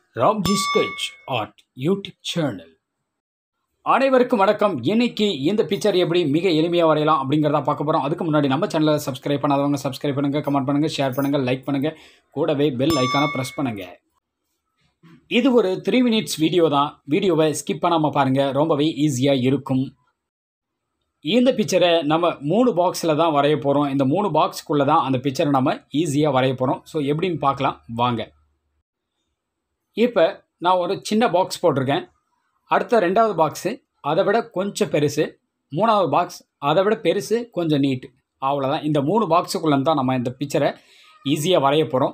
Ramji sketch art YouTube channel அனைவருக்கும் வணக்கம் இன்னைக்கு இந்த பிக்சர் எப்படி மிக எளிமையாக வரையலாம் அப்படிங்கிறத பார்க்க போகிறோம் அதுக்கு முன்னாடி நம்ம சேனலை சப்ஸ்கிரைப் பண்ணாதவங்க சப்ஸ்கிரைப் பண்ணுங்கள் கமெண்ட் பண்ணுங்கள் ஷேர் பண்ணுங்கள் லைக் பண்ணுங்கள் கூடவே பெல் ஐக்கானை ப்ரெஸ் பண்ணுங்கள் இது ஒரு த்ரீ மினிட்ஸ் வீடியோ தான் வீடியோவை ஸ்கிப் பண்ணாமல் பாருங்கள் ரொம்பவே ஈஸியாக இருக்கும் இந்த பிக்சரை நம்ம மூணு பாக்ஸில் தான் வரைய போகிறோம் இந்த மூணு பாக்ஸுக்குள்ளே தான் அந்த பிக்சரை நம்ம ஈஸியாக வரைய போகிறோம் ஸோ எப்படின்னு பார்க்கலாம் வாங்க இப்போ நான் ஒரு சின்ன பாக்ஸ் போட்டிருக்கேன் அடுத்த ரெண்டாவது பாக்ஸு அதை விட கொஞ்சம் பெருசு மூணாவது பாக்ஸ் அதை விட பெருசு கொஞ்சம் நீட் அவ்வளோதான் இந்த மூணு பாக்ஸுக்குள்ளே தான் நம்ம இந்த பிக்சரை ஈஸியாக வரைய போகிறோம்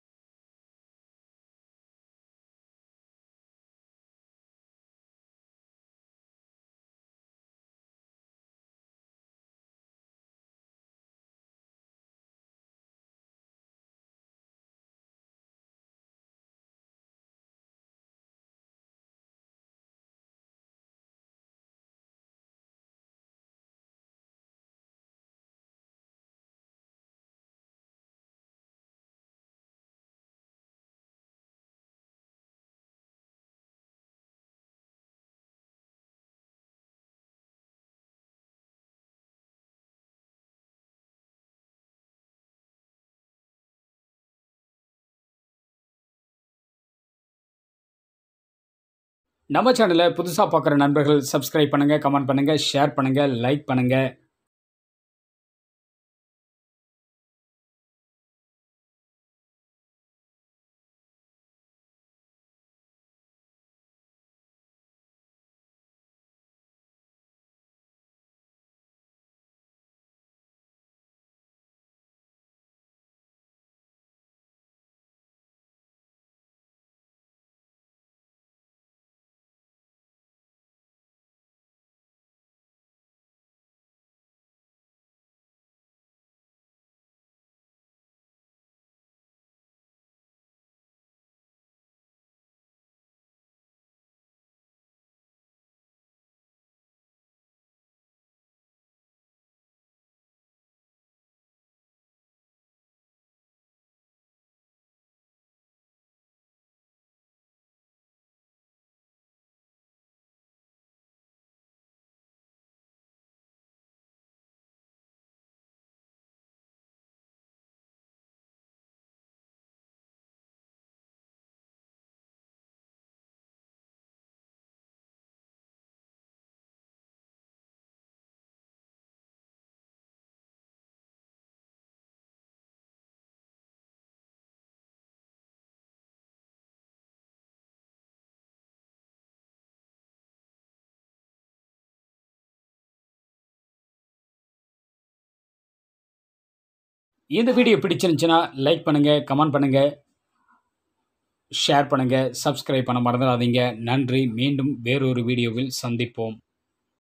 நம்ம சேனலை புதுசாக பார்க்குற நண்பர்கள் சப்ஸ்கிரைப் பண்ணுங்கள் கமெண்ட் பண்ணுங்கள் ஷேர் பண்ணுங்கள் லைக் பண்ணுங்கள் இந்த வீடியோ பிடிச்சிருந்துச்சுன்னா லைக் பண்ணுங்கள் கமெண்ட் பண்ணுங்கள் ஷேர் பண்ணுங்கள் சப்ஸ்கிரைப் பண்ண மறந்துடாதீங்க நன்றி மீண்டும் வேறொரு வீடியோவில் சந்திப்போம்